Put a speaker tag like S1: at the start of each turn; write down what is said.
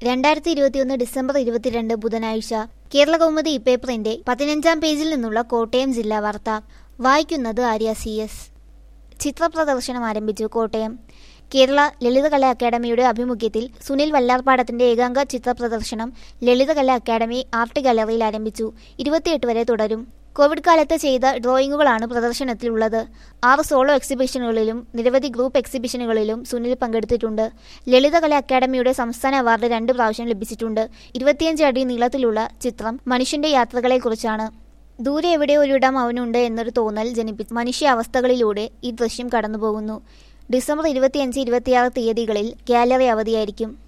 S1: രണ്ടായിരത്തി ഇരുപത്തിയൊന്ന് ഡിസംബർ ഇരുപത്തിരണ്ട് ബുധനാഴ്ച കേരള കൗമുദി ഇപ്പേപ്പറിന്റെ പതിനഞ്ചാം പേജിൽ നിന്നുള്ള കോട്ടയം ജില്ലാ വാർത്ത വായിക്കുന്നത് ആര്യ സി എസ് ചിത്രപ്രദർശനം ആരംഭിച്ചു കോട്ടയം കേരള ലളിതകലാ അക്കാദമിയുടെ ആഭിമുഖ്യത്തിൽ സുനിൽ വല്ലാർപാടത്തിന്റെ ഏകാംഗ ചിത്രപ്രദർശനം ലളിതകലാ അക്കാദമി ആർട്ട് ഗാലറിയിൽ ആരംഭിച്ചു ഇരുപത്തിയെട്ട് വരെ തുടരും കോവിഡ് കാലത്ത് ചെയ്ത ഡ്രോയിങ്ങുകളാണ് പ്രദർശനത്തിലുള്ളത് ആറ് സോളോ എക്സിബിഷനുകളിലും നിരവധി ഗ്രൂപ്പ് എക്സിബിഷനുകളിലും സുനിൽ പങ്കെടുത്തിട്ടുണ്ട് ലളിതകലാ അക്കാദമിയുടെ സംസ്ഥാന അവാർഡ് രണ്ട് പ്രാവശ്യം ലഭിച്ചിട്ടുണ്ട് ഇരുപത്തിയഞ്ച് അടി നീളത്തിലുള്ള ചിത്രം മനുഷ്യന്റെ യാത്രകളെക്കുറിച്ചാണ് ദൂരെ എവിടെ ഒരിടം അവനുണ്ട് എന്നൊരു തോന്നൽ ജനിപ്പിച്ച മനുഷ്യാവസ്ഥകളിലൂടെ ഈ ദൃശ്യം കടന്നുപോകുന്നു ഡിസംബർ ഇരുപത്തിയഞ്ച് ഇരുപത്തിയാറ് തീയതികളിൽ ഗാലറി അവധിയായിരിക്കും